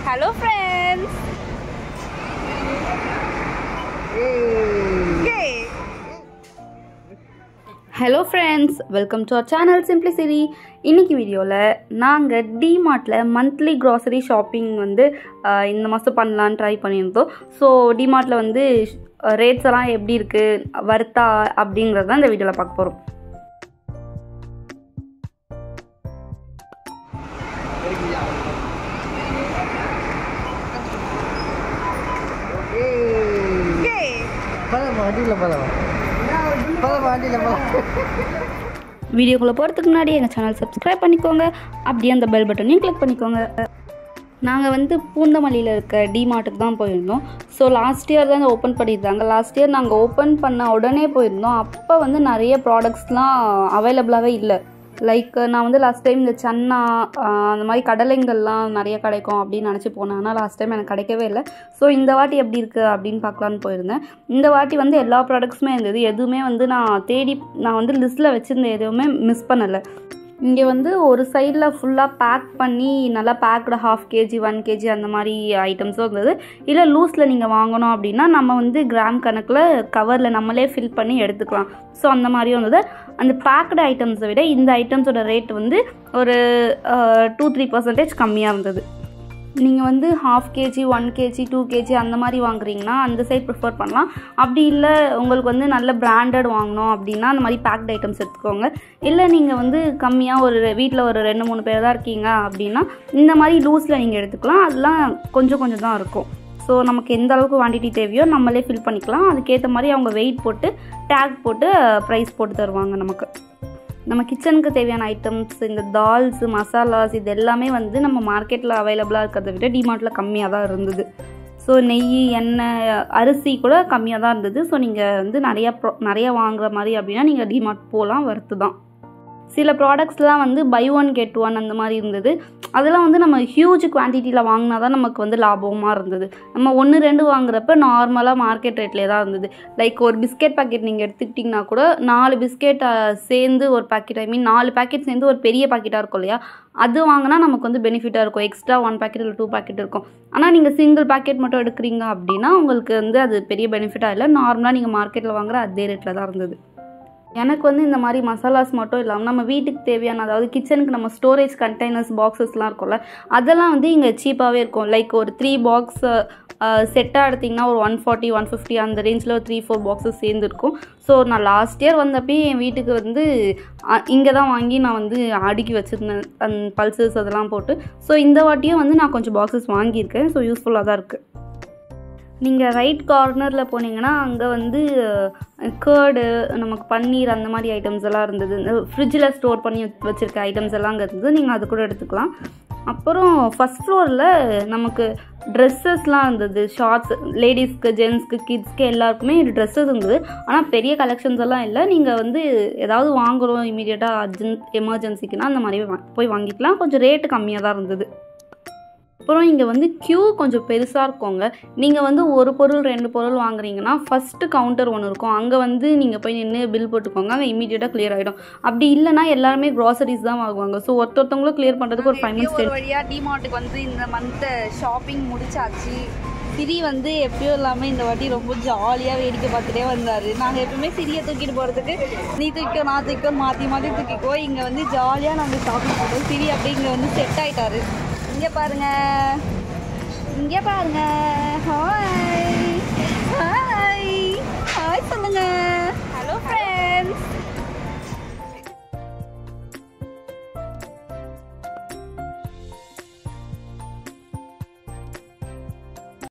hello friends hello friends welcome to our channel சிம்பிளிசிரி இன்னைக்கு வீடியோவில் நாங்கள் டிமார்ட்டில் மந்த்லி க்ராசரி ஷாப்பிங் வந்து ஆஹ், இந்த மாதம் பண்ணலான்னு ட்ரை பண்ணியிருந்தோம் ஸோ டிமார்ட்டில் வந்து ரேட்ஸ் எல்லாம் எப்படி இருக்குது வர்த்தா அப்படிங்கிறது தான் இந்த வீடியோவில் பார்க்க போகிறோம் பழம் வண்டியில் பழம் பழம் வண்டியில் பழம் வீடியோக்குள்ளே போகிறதுக்கு முன்னாடி எங்கள் சேனல் சப்ஸ்கிரைப் பண்ணிக்கோங்க அப்படியே அந்த பெல் பட்டனையும் கிளிக் பண்ணிக்கோங்க நாங்கள் வந்து பூந்தமல்லியில் இருக்க டிமார்ட்டுக்கு தான் போயிருந்தோம் ஸோ லாஸ்ட் இயர் தான் ஓப்பன் பண்ணியிருந்தாங்க லாஸ்ட் இயர் நாங்கள் ஓப்பன் பண்ண உடனே போயிருந்தோம் அப்போ வந்து நிறைய ப்ராடக்ட்ஸ்லாம் அவைலபிளாகவே இல்லை லைக் நான் வந்து லாஸ்ட் டைம் இந்த சன்னா ஆஹ், அந்த மாதிரி கடலைங்கள்லாம் நிறைய கிடைக்கும் அப்படின்னு நினச்சி போனேன் ஆனால் லாஸ்ட் டைம் எனக்கு கிடைக்கவே இல்லை ஸோ இந்த வாட்டி எப்படி இருக்குது அப்படின்னு பார்க்கலான்னு போயிருந்தேன் இந்த வாட்டி வந்து எல்லா ப்ராடக்ட்ஸுமே இருந்தது எதுவுமே வந்து நான் தேடி நான் வந்து லிஸ்ட்டில் வச்சுருந்த எதுவுமே மிஸ் பண்ணலை இங்கே வந்து ஒரு சைடில் ஃபுல்லாக பேக் பண்ணி நல்லா packed half KG one KG அந்த மாதிரி ஐட்டம்ஸும் இருந்தது இல்லை லூஸில் நீங்கள் வாங்கணும் அப்படின்னா நம்ம வந்து கிராம் கணக்கில் கவரில் நம்மளே ஃபில் பண்ணி எடுத்துக்கலாம் ஸோ அந்த மாதிரியும் இருந்தது அந்த பேக்டு ஐட்டம்ஸை விட இந்த ஐட்டம்ஸோட ரேட் வந்து ஒரு டூ த்ரீ பர்சன்டேஜ் கம்மியாக இருந்தது நீங்கள் வந்து half KG one KG two KG அந்த மாதிரி வாங்குறீங்கன்னா அந்த சைட் ப்ரிஃபர் பண்ணலாம் அப்படி இல்லை உங்களுக்கு வந்து நல்ல பிராண்டட் வாங்கணும் அப்படின்னா அந்த மாதிரி பேக்ட் ஐட்டம்ஸ் எடுத்துக்கோங்க இல்லை நீங்கள் வந்து கம்மியாக ஒரு வீட்டில் ஒரு ரெண்டு மூணு பேர் தான் இருக்கீங்க அப்படின்னா இந்த மாதிரி லூஸில் நீங்கள் எடுத்துக்கலாம் அதெல்லாம் கொஞ்சம் கொஞ்சம் தான் இருக்கும் ஸோ நமக்கு எந்த அளவுக்கு குவான்டிட்டி தேவையோ நம்மளே ஃபில் பண்ணிக்கலாம் அதுக்கேற்ற மாதிரி அவங்க வெயிட் போட்டு டேக் போட்டு ப்ரைஸ் போட்டு தருவாங்க நமக்கு நம்ம கிச்சனுக்கு தேவையான ஐட்டம்ஸ் இந்த தால்ஸ் மசாலாஸ் இது எல்லாமே வந்து நம்ம மார்க்கெட்டில் அவைலபிளாக இருக்கிறத விட டிமார்ட்டில் கம்மியாக தான் இருந்தது ஸோ நெய் எண்ணெய் அரிசி கூட கம்மியாக தான் இருந்தது ஸோ நீங்கள் வந்து நிறையா ப்ரோ நிறையா வாங்குற மாதிரி அப்படின்னா நீங்கள் டிமார்ட் போகலாம் வறுத்து தான் சில ப்ராடக்ட்ஸ்லாம் வந்து பை ஒன் கெட் ஒன் அந்த மாதிரி இருந்தது அதெல்லாம் வந்து நம்ம ஹியூஜ் குவான்டிட்டியில் வாங்கினா தான் நமக்கு வந்து லாபமாக இருந்தது நம்ம ஒன்று ரெண்டு வாங்குறப்ப நார்மலாக மார்க்கெட் ரேட்லேயே தான் இருந்தது லைக் ஒரு பிஸ்கெட் பாக்கெட் நீங்கள் எடுத்துக்கிட்டிங்கன்னா கூட நாலு பிஸ்கெட் சேர்ந்து ஒரு பாக்கெட் ஐ மீன் நாலு பாக்கெட் சேர்ந்து ஒரு பெரிய பாக்கெட்டாக இருக்கும் இல்லையா அது வாங்கினா நமக்கு வந்து பெனிஃபிட்டாக இருக்கும் எக்ஸ்ட்ரா ஒன் பாக்கெட் இல்லை டூ பாக்கெட் இருக்கும் ஆனால் நீங்கள் சிங்கிள் பாக்கெட் மட்டும் எடுக்கிறீங்க அப்படின்னா உங்களுக்கு வந்து அது பெரிய பெனிஃபிட்டாக இல்லை நார்மலாக நீங்கள் மார்க்கெட்டில் வாங்குற அதே ரேட்டில் தான் இருந்தது எனக்கு வந்து இந்த மாதிரி மசாலாஸ் மட்டும் இல்லாமல் நம்ம வீட்டுக்கு தேவையான அதாவது கிச்சனுக்கு நம்ம ஸ்டோரேஜ் கண்டெய்னர்ஸ் பாக்ஸஸ்லாம் இருக்கும்ல அதெல்லாம் வந்து இங்கே சீப்பாகவே இருக்கும் லைக் ஒரு த்ரீ பாக்ஸ் செட்டாக எடுத்திங்கன்னா ஒரு ஒன் ஃபார்ட்டி ஒன் ஃபிஃப்டி அந்த ரேஞ்சில் ஒரு த்ரீ ஃபோர் பாக்ஸஸ் சேர்ந்துருக்கும் ஸோ நான் லாஸ்ட் இயர் வந்தப்பயே என் வீட்டுக்கு வந்து இங்கே தான் வாங்கி நான் வந்து அடுக்கி வச்சுருந்தேன் அந்த பல்சஸ் அதெல்லாம் போட்டு ஸோ இந்த வாட்டியும் வந்து நான் கொஞ்சம் பாக்ஸஸ் வாங்கியிருக்கேன் ஸோ யூஸ்ஃபுல்லாக தான் இருக்குது நீங்கள் ரைட் கார்னரில் போனீங்கன்னா அங்கே வந்து கேர்டு நமக்கு பன்னீர் அந்த மாதிரி ஐட்டம்ஸ் எல்லாம் இருந்தது ஃப்ரிட்ஜில் ஸ்டோர் பண்ணி வச்சுருக்க ஐட்டம்ஸ் எல்லாம் அங்கே இருந்தது நீங்கள் அது கூட எடுத்துக்கலாம் அப்புறம் ஃபஸ்ட் ஃப்ளோரில் நமக்கு ட்ரெஸ்ஸஸ்லாம் இருந்தது ஷார்ட்ஸ் லேடிஸ்க்கு ஜென்ஸ்க்கு கிட்ஸ்க்கு எல்லாருக்குமே ட்ரெஸ்ஸஸ் இருந்தது ஆனால் பெரிய கலெக்ஷன்ஸ் எல்லாம் இல்லை நீங்கள் வந்து ஏதாவது வாங்குறோம் இமீடியட்டாக அர்ஜென்ட் எமர்ஜென்சிக்குன்னா அந்த மாதிரி வா- போய் வாங்கிக்கலாம் கொஞ்சம் ரேட்டு கம்மியாக தான் இருந்தது அப்புறம் இங்கே வந்து க்யூ கொஞ்சம் பெருசாக இருக்குங்க நீங்கள் வந்து ஒரு பொருள் ரெண்டு பொருள் வாங்குறீங்கன்னா ஃபஸ்ட்டு கவுண்டர் ஒன்று இருக்கும் அங்கே வந்து நீங்கள் போய் நின்று பில் போட்டுக்கோங்க அங்கே இமீடியட்டாக கிளியர் ஆகிடும் அப்படி இல்லைனா எல்லாருமே க்ராசரிஸ் தான் வாங்குவாங்க ஸோ ஒருத்தொருத்தவங்களும் கிளியர் பண்ணுறதுக்கு ஒரு ஃபைவ் மினிட்ஸ் ஒரு வழியாக டிமார்ட்டுக்கு வந்து இந்த மந்த்து ஷாப்பிங் முடிச்சாச்சு சிரி வந்து எப்பயும் இல்லாமல் இந்த வாட்டி ரொம்ப ஜாலியாக வேடிக்கை பார்த்துட்டே வந்தார் நாங்கள் எப்பவுமே சிரியை தூக்கிட்டு போகிறதுக்கு நீ தூக்கிக்கோ நான் தூக்கிக்கோ மாற்றி மாற்றி தூக்கிக்கோ இங்கே வந்து ஜாலியாக நாங்கள் ஷாப்பிங் போட்டோம் சிரி அப்படி இங்கே வந்து செட் ஆயிட்டாரு இங்கே பாருங்க இங்கே பாருங்க